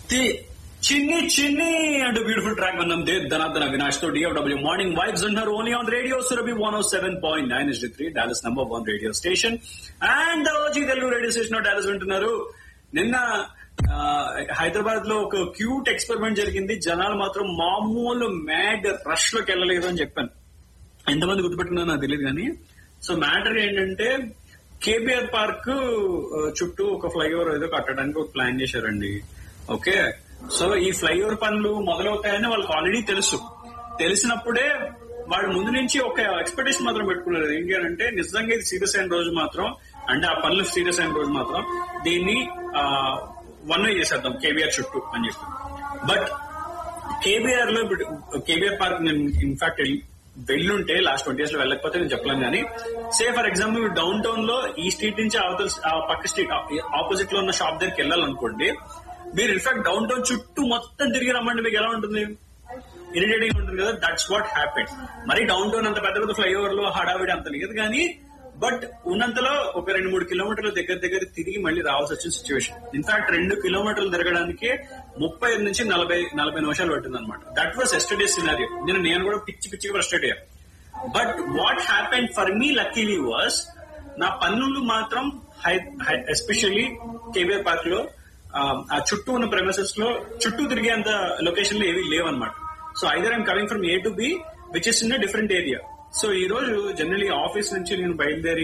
the చిన్ని చిన్ని and beautiful track మనం దే ధనాధన అవినాష్ తో డిఎఫ్డబ్ల్యూ మార్నింగ్ వైబ్స్ ఉన్నారు only on radio Surabhi one O seven point nine is three Dallas number one radio station and OG Telugu radio station Dallas వింటున్నారు నిన్న హైదరాబాద్ లో ఒక క్యూట్ ఎక్స్పెరిమెంట్ జరిగింది జనాలు మాత్రం మామూలు మ్యాడ్ రష్ లోకి వెళ్ళలేదు అని చెప్పాను ఎంతమంది గుర్తుపెట్టుకున్నా నాకు తెలియదు కానీ సో మ్యాటర్ ఏంటంటే కేబిఆర్ పార్క్ చుట్టూ ఒక ఫ్లైఓవర్ ఏదో కట్టడానికి ఒక ప్లాన్ చేశారండి ఓకే సో ఈ ఫ్లైఓవర్ పనులు మొదలవుతాయని వాళ్ళకి ఆల్రెడీ తెలుసు తెలిసినప్పుడే వాడు ముందు నుంచి ఒక ఎక్స్పెక్టేషన్ మాత్రం పెట్టుకున్నారు ఏంటి అని అంటే నిజంగా ఇది సీరియస్ అయిన రోజు మాత్రం అంటే ఆ పనులు సీరియస్ అయిన రోజు మాత్రం దీన్ని వన్ వే చేసేద్దాం కేబిఆర్ చుట్టూ అని చెప్పి బట్ కేబిఆర్ లో కేబిఆర్ పార్క్ నేను ఇన్ఫాక్ట్ వెళ్ళుంటే లాస్ట్ ట్వంటీ ఇయర్స్ లో వెళ్ళకపోతే నేను చెప్పలేను కానీ say for example downtown లో ఈ స్ట్రీట్ నుంచి అవతల ఆ పక్క స్ట్రీట్ ఆపోజిట్ లో ఉన్న షాప్ దగ్గరికి వెళ్ళాలనుకోండి మీరు ఇన్ఫాక్ట్ డౌన్ టౌన్ చుట్టూ మొత్తం తిరిగి రమ్మండి మీకు ఎలా ఉంటుంది ఇరిటేటింగ్ ఉంటుంది కదా దట్స్ వాట్ హ్యాపెన్ మరి డౌన్ టౌన్ అంత పెద్ద పెద్ద ఫ్లైఓవర్ లో హడావిడి అంత లేదు కానీ బట్ ఉన్నంతలో ఒక రెండు మూడు కిలోమీటర్ల దగ్గర దగ్గర తిరిగి మళ్ళీ రావాల్సి వచ్చిన సిచ్యువేషన్ ఇన్ఫాక్ట్ రెండు కిలోమీటర్లు తిరగడానికి ముప్పై ఐదు నుంచి నలభై నలభై నిమిషాలు పట్టింది అనమాట దట్ వాస్ ఎస్టర్డే సినారియో నేను నేను కూడా పిచ్చి పిచ్చిగా ఫ్రస్ట్రేట్ అయ్యా but what happen for me luckily was నా పన్నులు మాత్రం ఎస్పెషల్లీ కేబీఆర్ పార్క్ లో ఆ చుట్టూ ఉన్న ప్రెమిసెస్ లో చుట్టూ తిరిగేంత లొకేషన్ లో ఏవి లేవన్నమాట so either I'm coming from A to B which is in different area so ఈ రోజు జనరలీ ఆఫీస్ నుంచి నేను బయలుదేరి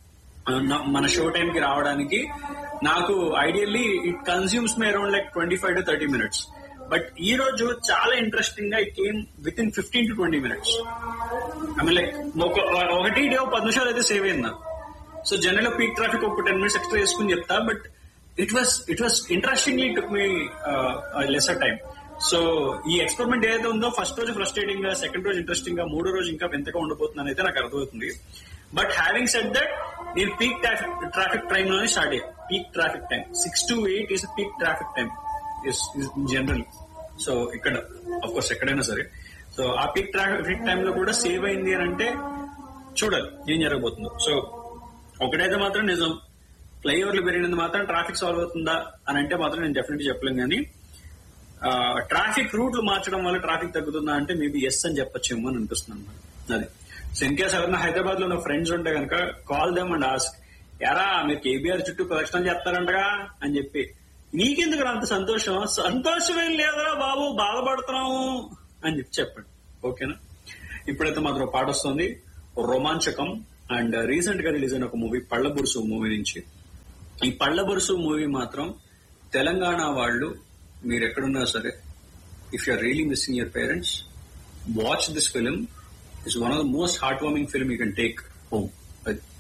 మన షో టైం కి రావడానికి నాకు ideally it consumes me around like twenty five to thirty minutes but ఈ రోజు చాలా ఇంట్రెస్టింగ్ గా it came within fifteen to twenty minutes I mean like ఒకటి డే పది నిమిషాలు అయితే సేవ్ అయింది నాకు సో జనరల్ పీక్ ట్రాఫిక్ ఒక టెన్ మినిట్స్ ఎక్స్ట్రా వేసుకుని చెప్తా but it was it was interestingly took me lesser time so ఈ ఎక్స్పెరిమెంట్ ఏదైతే ఉందో ఫస్ట్ రోజు ఫ్రస్ట్రేటింగ్ గా సెకండ్ రోజు ఇంట్రెస్టింగ్ గా మూడో రోజు ఇంకా ఎంతగా ఉండబోతుందని అయితే నాకు అర్థమవుతుంది బట్ హ్యావింగ్ సెట్ దట్ నేను పీక్ ట్రాఫిక్ టైం లోనే స్టార్ట్ అయ్యా peak traffic time six to eight is peak traffic time general so ఇక్కడ అఫ్ కోర్స్ ఎక్కడైనా సరే సో ఆ పీక్ ట్రాఫిక్ టైం లో కూడా సేవ్ అయింది అని అంటే చూడాలి ఏం జరగబోతుందో సో ఒకటైతే మాత్రం నిజం ఫ్లైఓవర్లు పెరిగినందు మాత్రం ట్రాఫిక్ సాల్వ్ అవుతుందా అని అంటే మాత్రం నేను డెఫినెట్ చెప్పలేను కానీ ట్రాఫిక్ రూట్లు మార్చడం వల్ల ట్రాఫిక్ తగ్గుతుందా అంటే మేబీ ఎస్ అని చెప్పొచ్చేమో అని అనిపిస్తుంది అది సో ఇన్ కేస్ ఎవరైనా హైదరాబాద్ లో ఉన్న ఫ్రెండ్స్ ఉంటే కనుక కాల్ దెమ్ అండ్ ఆస్క్ ఎరా మీరు కేబీఆర్ చుట్టూ ప్రదక్షిణ చేస్తారంటగా అని చెప్పి నీకెందుకు అంత సంతోషం సంతోషమేం లేదరా బాబు బాధపడుతున్నాము అని చెప్పి చెప్పండి ఓకేనా ఇప్పుడైతే మాత్రం పాట వస్తుంది రోమాంచకం అండ్ రీసెంట్ గా రిలీజ్ అయిన ఒక మూవీ పళ్ళబురుసు మూవీ నుంచి ఈ పళ్ళబురుసు మూవీ మాత్రం తెలంగాణ వాళ్ళు మీరు ఎక్కడున్నా సరే if you are really missing your parents watch this film is one of the most heartwarming film you can take home